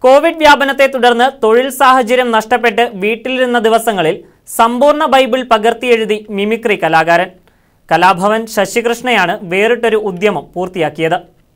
Covid വ്യാപനത്തെ തുടർന്ന് തൊഴിൽ സാഹചര്യം നഷ്ടപ്പെട്ട് വീട്ടിലിരുന്ന ദിവസങ്ങളിൽ സമ്പൂർണ്ണ ബൈബിൾ പകർത്തിയെഴുതി മിമിക്രി കലാകാരൻ കലാഭവൻ ശശികൃഷ്ണയാണ് വേറിട്ടൊരു ഉദ്യമം പൂർത്തിയാക്കിയത്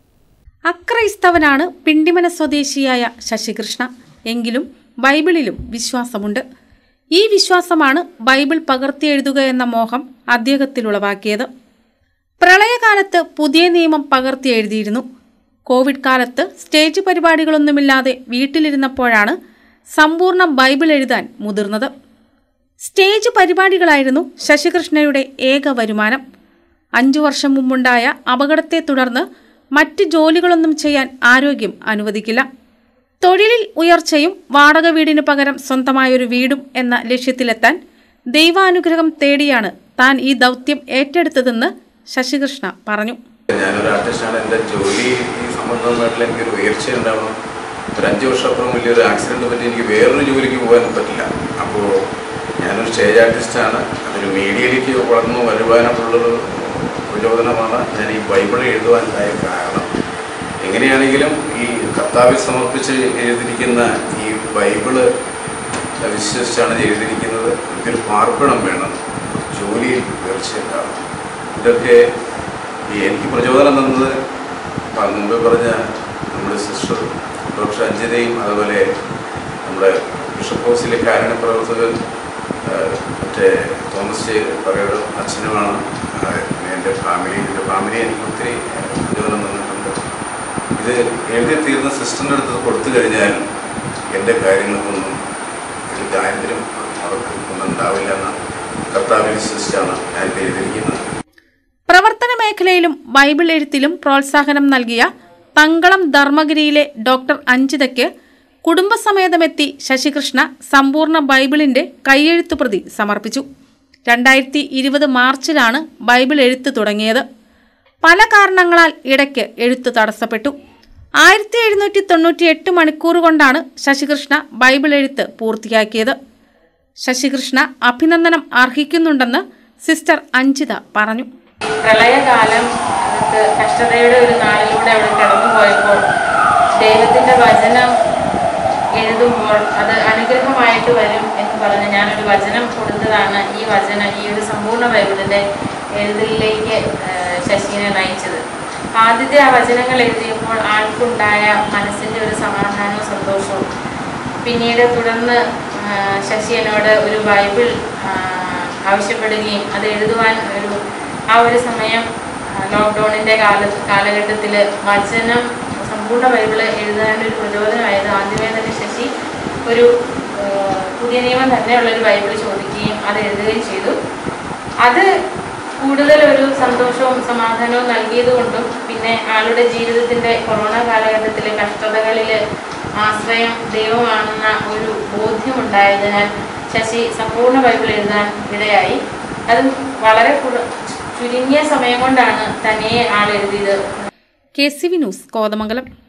അക്രൈസ്തവനാണ് പിണ്ടിമന സ്വദേശിയായ ശശികൃഷ്ണ എങ്കിലും ബൈബിളിലും വിശ്വാസമുണ്ട് ഈ വിശ്വാസമാണ് ബൈബിൾ പകർത്തിയെഴുതുക എന്ന മോഹം അദ്ദേഹത്തിൽ ഉളവാക്കിയത് പ്രളയകാലത്ത് പുതിയ നിയമം പകർത്തിയെഴുതിയിരുന്നു കോവിഡ് കാലത്ത് സ്റ്റേജ് പരിപാടികളൊന്നുമില്ലാതെ വീട്ടിലിരുന്നപ്പോഴാണ് സമ്പൂർണ്ണ ബൈബിൾ എഴുതാൻ മുതിർന്നത് സ്റ്റേജ് പരിപാടികളായിരുന്നു ശശികൃഷ്ണയുടെ ഏക വരുമാനം അഞ്ചു വർഷം മുമ്പുണ്ടായ അപകടത്തെ തുടർന്ന് മറ്റ് ജോലികളൊന്നും ചെയ്യാൻ ആരോഗ്യം അനുവദിക്കില്ല തൊഴിലിൽ ഉയർച്ചയും വാടക വീടിനു പകരം സ്വന്തമായൊരു വീടും എന്ന ലക്ഷ്യത്തിലെത്താൻ ദൈവാനുഗ്രഹം തേടിയാണ് താൻ ഈ ദൗത്യം ഏറ്റെടുത്തതെന്ന് ശശികൃഷ്ണ പറഞ്ഞു ഞാനൊരു ആർട്ടിസ്റ്റാണ് എൻ്റെ ജോലി ഈ സമ്മർദ്ദമായിട്ടുള്ള എനിക്കൊരു ഉയർച്ച ഉണ്ടാവണം ഒരു അഞ്ച് വർഷം അപ്പുറം വലിയൊരു ആക്സിഡൻറ്റ് പറ്റി എനിക്ക് വേറൊരു ജോലിക്ക് പോകാൻ പറ്റില്ല അപ്പോൾ ഞാനൊരു സ്റ്റേജ് ആർട്ടിസ്റ്റാണ് അതൊരു മീഡിയയിലേക്ക് വളർന്നു വരുവാനായിട്ടുള്ളൊരു പ്രചോദനമാണ് ഞാൻ ഈ ബൈബിൾ എഴുതുവാനുണ്ടായ കാരണം എങ്ങനെയാണെങ്കിലും ഈ കർത്താവിൽ സമർപ്പിച്ച് എഴുതിയിരിക്കുന്ന ഈ ബൈബിള് വിശ്വസിച്ചാണ് എഴുതിയിരിക്കുന്നത് എനിക്കൊരു പാർപ്പിടം വേണം ജോലിയിൽ ഉയർച്ച ഉണ്ടാവണം ഇതൊക്കെ ഈ എനിക്ക് പ്രചോദനം തന്നത് പ- മുമ്പേ പറഞ്ഞ നമ്മുടെ സിസ്റ്റർ ഡോക്ടർ അഞ്ജനയും അതുപോലെ നമ്മുടെ ബിഷപ്പ് ഹൗസിലെ കാരണ പ്രവർത്തകൻ ആ, മറ്റേ തോമസ് ജെ പറയുടെ അച്ഛനുമാണ് ആ, എൻ്റെ ഫാമിലി എൻ്റെ ഫാമിലി എനിക്ക് ഒത്തിരി പ്രചോദനം തന്നിട്ടുണ്ട് ഇത് എഴുതി തീർന്ന സിസ്റ്ററിൻ്റെ അടുത്ത് കൊടുത്തു കഴിഞ്ഞാൽ എൻ്റെ കാര്യങ്ങൾക്കൊന്നും ഒരു ദാരിദ്ര്യം അവർക്ക് ഒന്നും ഉണ്ടാവില്ല എന്ന കർത്താവിൽ വിശ്വസിച്ചാണ് ഞാൻ ഇത് എഴുതിയിരിക്കുന്നത് പ്രവർത്തന മേഖലയിലും ബൈബിൾ എഴുത്തിലും പ്രോത്സാഹനം നൽകിയ തങ്കളം ധർമ്മഗിരിയിലെ ഡോക്ടർ അഞ്ജിതയ്ക്ക് കുടുംബസമേതമെത്തി ശശികൃഷ്ണ സമ്പൂർണ്ണ ബൈബിളിന്റെ കൈയെഴുത്തു പ്രതി സമർപ്പിച്ചു രണ്ടായിരത്തി ഇരുപത് മാർച്ചിലാണ് ബൈബിൾ എഴുത്ത് തുടങ്ങിയത് പല കാരണങ്ങളാൽ ഇടയ്ക്ക് എഴുത്ത് തടസ്സപ്പെട്ടു ആയിരത്തി എഴുന്നൂറ്റി തൊണ്ണൂറ്റി എട്ട് മണിക്കൂർ കൊണ്ടാണ് ശശികൃഷ്ണ ബൈബിൾ എഴുത്ത് പൂർത്തിയാക്കിയത് ശശികൃഷ്ണ അഭിനന്ദനം അർഹിക്കുന്നുണ്ടെന്ന് സിസ്റ്റർ അഞ്ജിത പറഞ്ഞു പ്രളയകാലം അവർക്ക് കഷ്ടതയുടെ ഒരു നാളിലൂടെ അവിടെ കടന്നുപോയപ്പോൾ ദൈവത്തിൻ്റെ വചനം എഴുതുമ്പോൾ അത് അനുഗ്രഹമായിട്ട് വരും എന്ന് പറഞ്ഞ് ഞാനൊരു വചനം കൊടുത്തതാണ് ഈ വചനം ഈ ഒരു സമ്പൂർണ്ണ ബൈബിളിൻ്റെ എഴുതലിലേക്ക് ഏഹ്, ശശിനെ നയിച്ചത് ആദ്യത്തെ ആ വചനങ്ങൾ എഴുതിയപ്പോൾ ആൾക്കുണ്ടായ മനസ്സിൻ്റെ ഒരു സമാധാനവും സന്തോഷവും പിന്നീട് തുടർന്ന് ആ, ശശി എന്നോട് ഒരു ബൈബിൾ ആ, ആവശ്യപ്പെടുകയും അത് എഴുതുവാൻ ഒരു ആ ഒരു സമയം ലോക്ക്ഡൗണിൻ്റെ കാല കാലഘട്ടത്തിൽ വചനം സമ്പൂർണ്ണ ബൈബിള് എഴുതാൻ ഒരു പ്രചോദനമായത് ആദ്യമേ തന്നെ ശശി ഒരു ആ, പുതിയ നിയമം തന്നെയുള്ളൊരു ബൈബിൾ ചോദിക്കുകയും അത് എഴുതുകയും ചെയ്തു അത് കൂടുതൽ ഒരു സന്തോഷവും സമാധാനവും നൽകിയതുകൊണ്ടും പിന്നെ ആളുടെ ജീവിതത്തിന്റെ കൊറോണ കാലഘട്ടത്തിലെ കഷ്ടതകളിൽ ആശ്രയം ദൈവമാണെന്ന ഒരു ബോധ്യമുണ്ടായതിനാൽ ശശി സമ്പൂർണ്ണ ബൈബിൾ എഴുതാൻ ഇടയായി അത് വളരെ കുറ- ചുരുങ്ങിയ സമയം കൊണ്ടാണ് തനിയെ ആൾ എഴുതിയത് K C V news Kothamangalam